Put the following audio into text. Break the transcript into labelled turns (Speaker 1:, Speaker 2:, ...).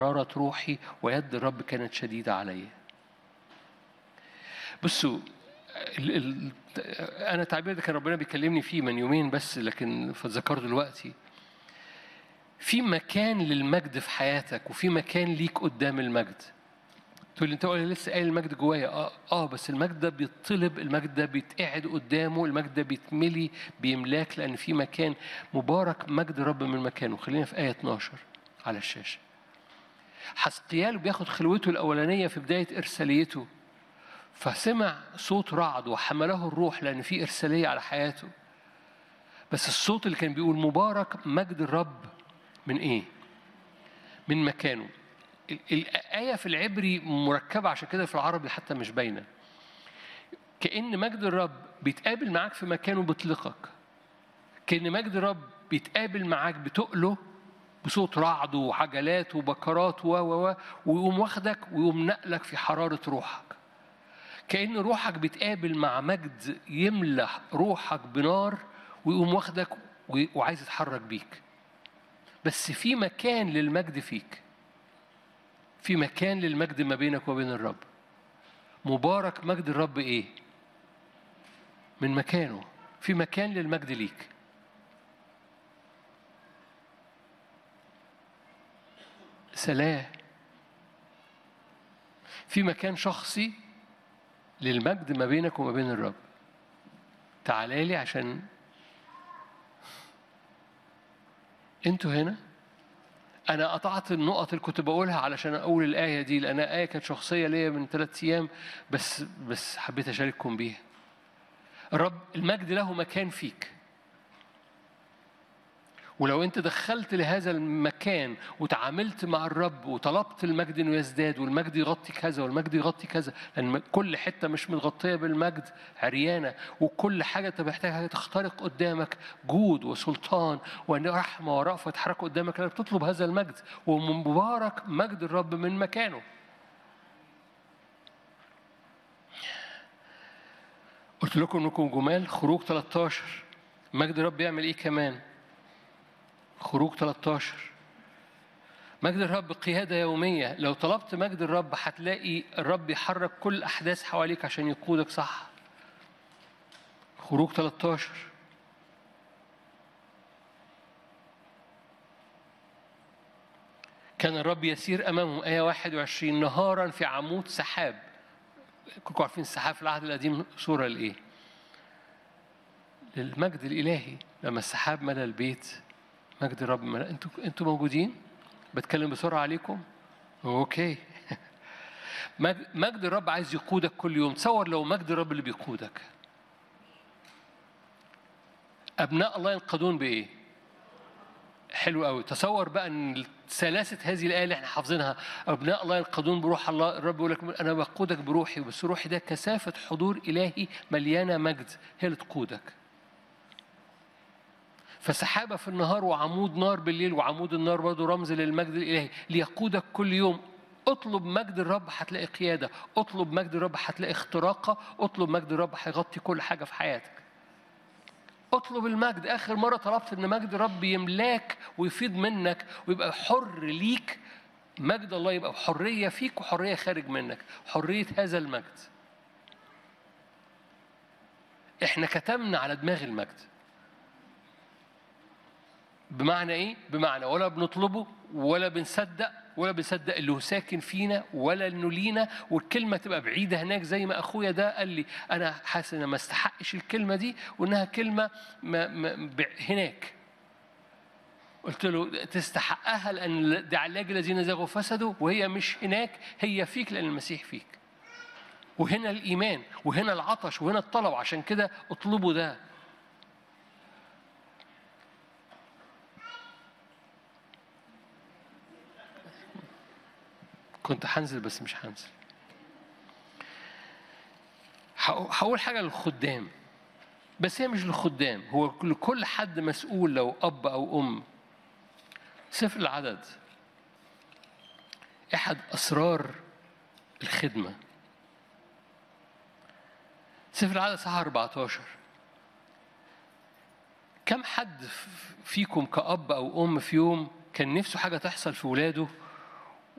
Speaker 1: حرارة روحي ويد الرب كانت شديدة علي بصوا ال ال أنا التعبير ده كان ربنا بيكلمني فيه من يومين بس لكن فاتذكرته دلوقتي في مكان للمجد في حياتك وفي مكان ليك قدام المجد تقول لي انت لسه قايل المجد جوايا اه اه بس المجد ده بيطلب المجد ده بيتقعد قدامه المجد ده بيتملي بيملاك لان في مكان مبارك مجد الرب من مكانه خلينا في ايه 12 على الشاشه حسقيال بياخد خلوته الاولانيه في بدايه ارساليته فسمع صوت رعد وحمله الروح لان في ارساليه على حياته بس الصوت اللي كان بيقول مبارك مجد الرب من ايه من مكانه الآية في العبري مركبة عشان كده في العربي حتى مش باينة كأن مجد الرب بيتقابل معاك في مكانه بيطلقك كأن مجد الرب بيتقابل معاك بتقله بصوت رعد وعجلات وبكرات و و و ويقوم واخدك ويقوم نقلك في حرارة روحك كأن روحك بيتقابل مع مجد يملى روحك بنار ويقوم واخدك وعايز يتحرك بيك بس في مكان للمجد فيك في مكان للمجد ما بينك وبين الرب مبارك مجد الرب ايه من مكانه في مكان للمجد ليك سلام في مكان شخصي للمجد ما بينك وما بين الرب تعالى لي عشان انتوا هنا أنا قطعت النقط اللي كنت بقولها علشان أقول الآية دي لأنها آية كانت شخصية ليا من ثلاث أيام بس بس حبيت أشارككم بيها. الرب المجد له مكان فيك. ولو أنت دخلت لهذا المكان وتعاملت مع الرب وطلبت المجد إنه يزداد والمجد يغطي كذا والمجد يغطي كذا لأن كل حتة مش متغطية بالمجد عريانة وكل حاجة أنت محتاجها تخترق قدامك جود وسلطان وأن رحمة ورأفة يتحركوا قدامك لأنك بتطلب هذا المجد ومبارك مجد الرب من مكانه. قلت لكم انكم جمال خروج 13 مجد الرب يعمل ايه كمان؟ خروج 13 مجد الرب قيادة يومية لو طلبت مجد الرب هتلاقي الرب يحرك كل الأحداث حواليك عشان يقودك صح خروج 13 كان الرب يسير أمامهم آية 21 نهارا في عمود سحاب كلكم عارفين السحاب في العهد القديم صورة لإيه؟ للمجد الإلهي لما السحاب ملى البيت مجد الرب ملأ انتوا انتوا موجودين؟ بتكلم بسرعة عليكم؟ اوكي مجد الرب عايز يقودك كل يوم تصور لو مجد الرب اللي بيقودك أبناء الله ينقذون بإيه؟ حلو قوي تصور بقى ان سلاسه هذه الايه اللي احنا حافظينها ابناء الله ينقذون بروح الله الرب يقول لك انا بقودك بروحي بس روحي ده كثافه حضور الهي مليانه مجد هي اللي تقودك فسحابة في النهار وعمود نار بالليل وعمود النار برضه رمز للمجد الإلهي ليقودك كل يوم اطلب مجد الرب هتلاقي قيادة اطلب مجد الرب هتلاقي اختراقة اطلب مجد الرب هيغطي كل حاجة في حياتك اطلب المجد آخر مرة طلبت إن مجد الرب يملاك ويفيض منك ويبقى حر ليك مجد الله يبقى حرية فيك وحرية خارج منك حرية هذا المجد احنا كتمنا على دماغ المجد بمعنى ايه؟ بمعنى ولا بنطلبه ولا بنصدق ولا بنصدق اللي هو ساكن فينا ولا انه لينا والكلمه تبقى بعيده هناك زي ما اخويا ده قال لي انا حاسس ان ما استحقش الكلمه دي وانها كلمه ما ما هناك قلت له تستحقها لان ده علاج الذين زاغوا فسدوا وهي مش هناك هي فيك لان المسيح فيك وهنا الايمان وهنا العطش وهنا الطلب عشان كده اطلبوا ده كنت هنزل بس مش هنزل هقول حاجة للخدام بس هي مش للخدام هو لكل حد مسؤول لو أب أو أم سفر العدد أحد أسرار الخدمة سفر العدد صح 14 كم حد فيكم كأب أو أم في يوم كان نفسه حاجة تحصل في ولاده